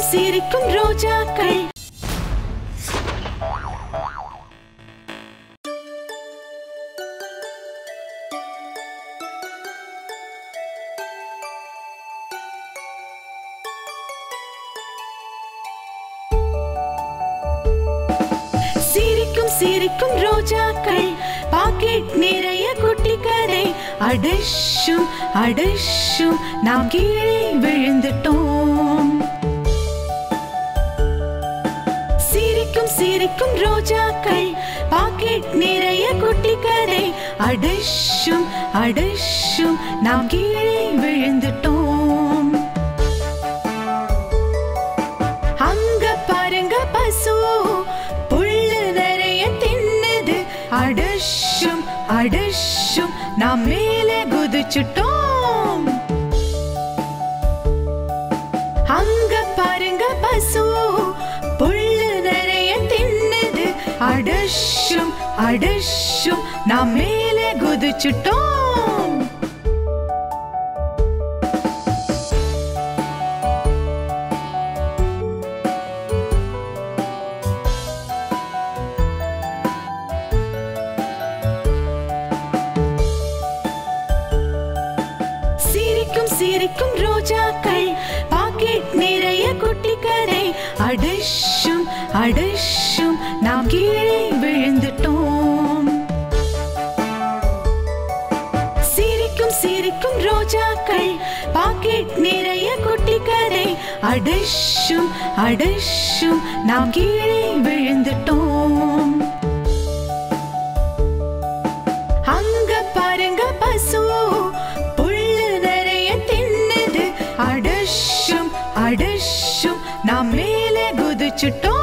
சிரிக்கும் சிரிக்கும் ரோஜாக்கள் சிரிக்கும் சிரிக்கும் ரோஜாக்கள் பாக்கெட் நிறைய குட்டி கதை அடஷும் அடஷும் நாம் கீழே விழுந்துட்டோம் சிரிக்கும் சிரிக்கும் ரோஜாக்கள் பாக்கெட் நிறைய குட்டி கதை அடஷும் அடஷும் நாம் கீழே விழுந்துட்டோம் அங்க பாருங்க பசு புல்லு நிறைய தின்னுது அடஷும் அடஷும் நாம் மேலே குதிச்சுட்டோம் அங்க பாருங்க பசு புல்லு நிறைய தின்னுது அடஷும் அடஷும் நாம் மேலே குதிச்சுட்டோம் சிரிக்கும் சிரிக்கும் ரோஜாக்கள் பாக்கெட் நிறைய குட்டி கதை அடஷும் அடஷும் நாம் கீழே விழுந்துட்டோம் சிரிக்கும் சிரிக்கும் ரோஜாக்கள் பாக்கெட் நிறைய குட்டி கதை அடஷும் அடஷும் நாம் கீழே விழுந்துட்டோம் அங்க பாருங்க பசு புல்லு நிறைய தின்னுது அடஷும் அடஷும் நாம் மேலே குதிச்சுட்டோம்